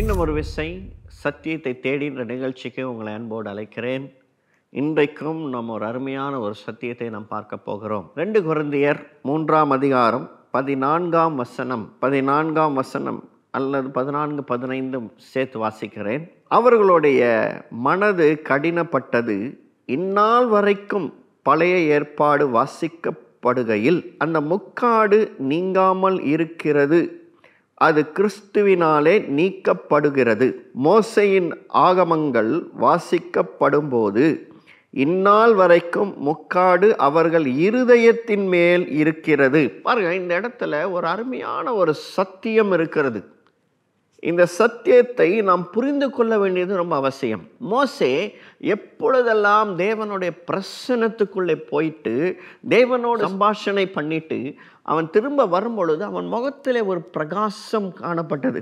இன்னும் ஒரு விசை சத்தியத்தை தேடின்ற நிகழ்ச்சிக்கு உங்களை அன்போடு அழைக்கிறேன் இன்றைக்கும் நம்ம ஒரு அருமையான ஒரு சத்தியத்தை நாம் பார்க்க போகிறோம் ரெண்டு குருந்தியர் மூன்றாம் அதிகாரம் பதினான்காம் வசனம் பதினான்காம் வசனம் அல்லது பதினான்கு பதினைந்தும் சேர்த்து வாசிக்கிறேன் அவர்களுடைய மனது கடினப்பட்டது இந்நாள் வரைக்கும் பழைய ஏற்பாடு வாசிக்கப்படுகையில் அந்த முக்காடு நீங்காமல் இருக்கிறது அது கிறிஸ்துவினாலே நீக்கப்படுகிறது மோசையின் ஆகமங்கள் வாசிக்கப்படும்போது இந்நாள் வரைக்கும் முக்காடு அவர்கள் இருதயத்தின் மேல் இருக்கிறது பாருங்க இந்த இடத்துல ஒரு அருமையான ஒரு சத்தியம் இருக்கிறது இந்த சத்தியத்தை நாம் புரிந்து கொள்ள வேண்டியது ரொம்ப அவசியம் மோசே எப்பொழுதெல்லாம் தேவனுடைய பிரசனத்துக்குள்ளே போயிட்டு தேவனோடு சம்பாஷணை பண்ணிட்டு அவன் திரும்ப வரும்பொழுது அவன் முகத்திலே ஒரு பிரகாசம் காணப்பட்டது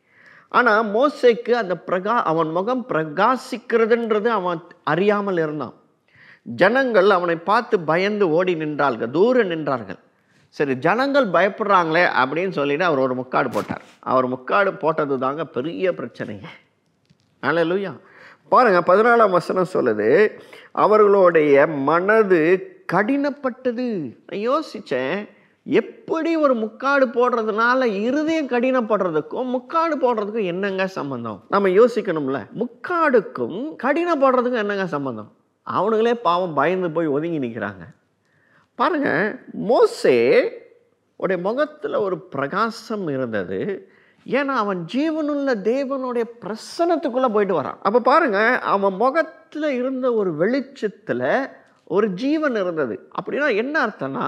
ஆனால் மோசேக்கு அந்த பிரகா அவன் முகம் பிரகாசிக்கிறதுன்றது அவன் அறியாமல் இருந்தான் ஜனங்கள் அவனை பார்த்து பயந்து ஓடி நின்றார்கள் தூர நின்றார்கள் சரி ஜனங்கள் பயப்படுறாங்களே அப்படின்னு சொல்லிட்டு அவர் ஒரு முக்காடு போட்டார் அவர் முக்காடு போட்டது தாங்க பெரிய பிரச்சனைங்க அல்லேலூயா பாருங்க பதினாலாம் வசனம் சொல்லுது அவர்களுடைய மனது கடினப்பட்டது நான் யோசித்தேன் எப்படி ஒரு முக்காடு போடுறதுனால இருதயம் கடினப்படுறதுக்கும் முக்காடு போடுறதுக்கும் என்னங்க சம்பந்தம் நம்ம யோசிக்கணும்ல முக்காடுக்கும் கடினப்படுறதுக்கும் என்னங்க சம்பந்தம் அவனுங்களே பாவம் பயந்து போய் ஒதுங்கி நிற்கிறாங்க பாருங்க மோசே உடைய முகத்தில் ஒரு பிரகாசம் இருந்தது ஏன்னா அவன் ஜீவனுள்ள தேவனுடைய பிரசனத்துக்குள்ளே போயிட்டு வரான் அப்போ பாருங்க அவன் முகத்தில் இருந்த ஒரு வெளிச்சத்தில் ஒரு ஜீவன் இருந்தது அப்படின்னா என்ன அர்த்தம்னா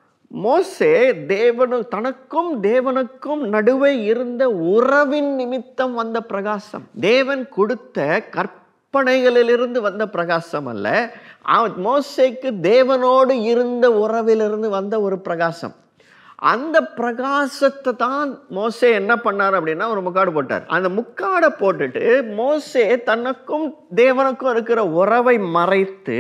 மோசே தேவனு தனக்கும் தேவனுக்கும் நடுவே இருந்த உறவின் நிமித்தம் வந்த பிரகாசம் தேவன் கொடுத்த கற்பனைகளிலிருந்து வந்த பிரகாசம் அல்ல அவன் மோசேக்கு தேவனோடு இருந்த உறவிலிருந்து வந்த ஒரு பிரகாசம் அந்த பிரகாசத்தை தான் மோசே என்ன பண்ணார் அப்படின்னா ஒரு முக்காடு போட்டார் அந்த முக்காடை போட்டுட்டு மோசே தனக்கும் தேவனுக்கும் இருக்கிற உறவை மறைத்து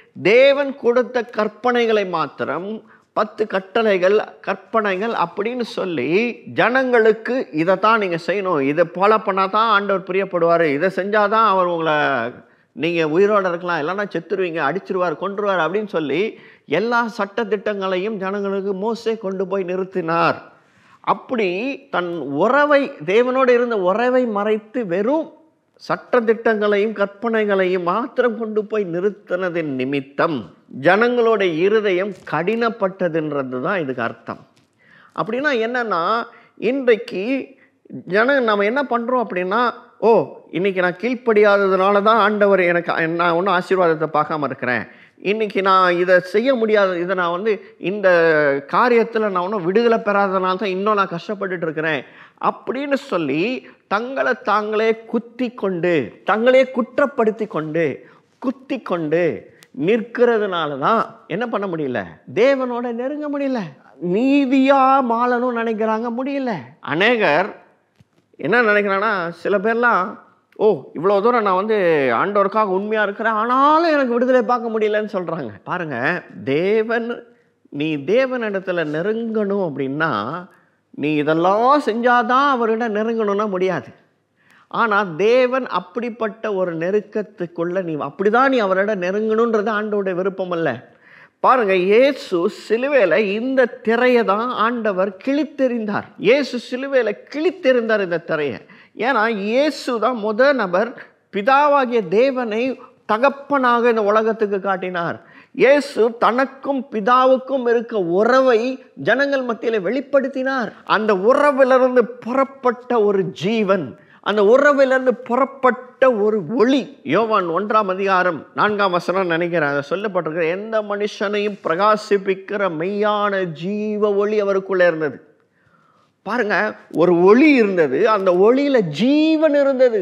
தேவன் கொடுத்த கற்பனைகளை மாத்திரம் பத்து கட்டளைகள் கற்பனைகள் அப்படின்னு சொல்லி ஜனங்களுக்கு இதை தான் நீங்கள் செய்யணும் இதை ஃபாலோ பண்ணால் தான் ஆண்டவர் பிரியப்படுவார் இதை செஞ்சால் தான் அவர் உங்களை நீங்கள் உயிரோடு இருக்கலாம் இல்லைன்னா செத்துருவீங்க அடிச்சிருவார் கொன்றுவார் அப்படின்னு சொல்லி எல்லா சட்டத்திட்டங்களையும் ஜனங்களுக்கு மோசே கொண்டு போய் நிறுத்தினார் அப்படி தன் உறவை தேவனோடு இருந்த உறவை மறைத்து வெறும் சட்டத்திட்டங்களையும் கற்பனைகளையும் மாத்திரம் கொண்டு போய் நிறுத்தினதின் நிமித்தம் ஜனங்களோட இருதயம் கடினப்பட்டதுன்றது தான் இதுக்கு அர்த்தம் அப்படின்னா என்னன்னா இன்றைக்கு ஜன நம்ம என்ன பண்ணுறோம் அப்படின்னா ஓ இன்னைக்கு நான் கீழ்ப்படியாததுனால தான் ஆண்டவர் எனக்கு நான் ஒன்றும் ஆசீர்வாதத்தை பார்க்காம இருக்கிறேன் இன்னைக்கு நான் இதை செய்ய முடியாத இதை நான் வந்து இந்த காரியத்தில் நான் ஒன்றும் விடுதலை பெறாதனால தான் இன்னும் நான் கஷ்டப்பட்டுட்டு இருக்கிறேன் அப்படின்னு சொல்லி தங்களை தாங்களே குத்தி கொண்டு தங்களே குற்றப்படுத்தி கொண்டு குத்தி கொண்டு நிற்கிறதுனால தான் என்ன பண்ண முடியல தேவனோட நெருங்க முடியல நீதியா மாளணும் நினைக்கிறாங்க முடியல அநேகர் என்ன நினைக்கிறான்னா சில பேர்லாம் ஓ இவ்வளோ தூரம் நான் வந்து ஆண்டவருக்காக உண்மையாக இருக்கிறேன் ஆனாலும் எனக்கு விடுதலை பார்க்க முடியலன்னு சொல்கிறாங்க பாருங்கள் தேவன் நீ தேவனிடத்துல நெருங்கணும் அப்படின்னா நீ இதெல்லாம் செஞ்சாதான் அவரிடம் நெருங்கணும்னா முடியாது ஆனால் தேவன் அப்படிப்பட்ட ஒரு நெருக்கத்துக்குள்ள நீ அப்படிதான் நீ அவரிடம் நெருங்கணுன்றது ஆண்டோடைய விருப்பம் அல்ல பாருங்க இயேசு சிலுவையில் இந்த திரையை தான் ஆண்டவர் கிழித்தெறிந்தார் இயேசு சிலுவையில் கிழித்தெறிந்தார் இந்த திரையை ஏன்னா இயேசு தான் முத நபர் பிதாவாகிய தேவனை தகப்பனாக இந்த உலகத்துக்கு காட்டினார் இயேசு தனக்கும் பிதாவுக்கும் இருக்க உறவை ஜனங்கள் மத்தியில் வெளிப்படுத்தினார் அந்த உறவிலிருந்து புறப்பட்ட ஒரு ஜீவன் அந்த உறவிலிருந்து புறப்பட்ட ஒரு ஒளி யோவான் ஒன்றாம் அதிகாரம் நான்காம் வசனம் நினைக்கிறேன் அதை சொல்லப்பட்டிருக்கிற எந்த மனுஷனையும் பிரகாசிப்பிக்கிற மெய்யான ஜீவ ஒளி அவருக்குள்ளே இருந்தது பாருங்க ஒரு ஒளி இருந்தது அந்த ஒளியில ஜீவன் இருந்தது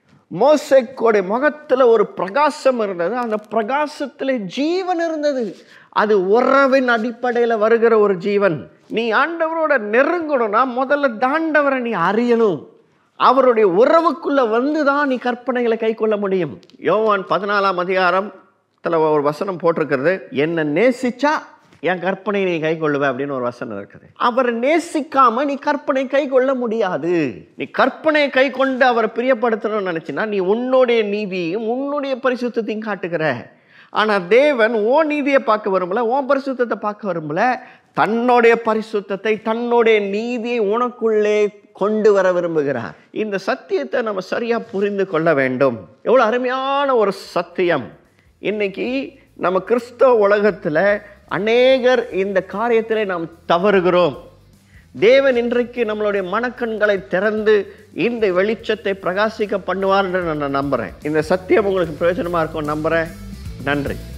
மோசைக்கோடைய முகத்துல ஒரு பிரகாசம் இருந்தது அந்த பிரகாசத்துல ஜீவன் இருந்தது அது உறவின் அடிப்படையில் வருகிற ஒரு ஜீவன் நீ ஆண்டவரோட நெருங்கணும்னா முதல்ல தாண்டவரை நீ அறியணும் அவருடைய உறவுக்குள்ள வந்து தான் நீ கற்பனைகளை கை கொள்ள முடியும் யோவான் பதினாலாம் அதிகாரத்தில் ஒரு வசனம் போட்டிருக்கிறது என்னை நேசிச்சா என் கற்பனை நீ கை கொள்ளுவ அப்படின்னு ஒரு வசனம் இருக்குது அவரை நேசிக்காம நீ கற்பனை கை கொள்ள முடியாது நீ கற்பனை கை கொண்டு அவரை பிரியப்படுத்தணும்னு நினைச்சினா நீ உன்னுடைய நீதியையும் உன்னுடைய பரிசுத்தத்தையும் காட்டுகிற ஆனா தேவன் ஓ நீதியை பார்க்க வரும்ல ஓன் பரிசுத்தத்தை பார்க்க வரும்ல தன்னுடைய பரிசுத்தத்தை தன்னுடைய நீதியை உனக்குள்ளே கொண்டு வர விரும்புகிறார் இந்த சத்தியத்தை நம்ம சரியா புரிந்து கொள்ள வேண்டும் எவ்வளவு அருமையான ஒரு சத்தியம் இன்னைக்கு நம்ம கிறிஸ்தவ உலகத்தில் அநேகர் இந்த காரியத்திலே நாம் தவறுகிறோம் தேவன் இன்றைக்கு நம்மளுடைய மனக்கண்களை திறந்து இந்த வெளிச்சத்தை பிரகாசிக்க பண்ணுவார் என்று நான் நம்புகிறேன் இந்த சத்தியம் உங்களுக்கு பிரயோஜனமாக இருக்கும் நம்புகிறேன் நன்றி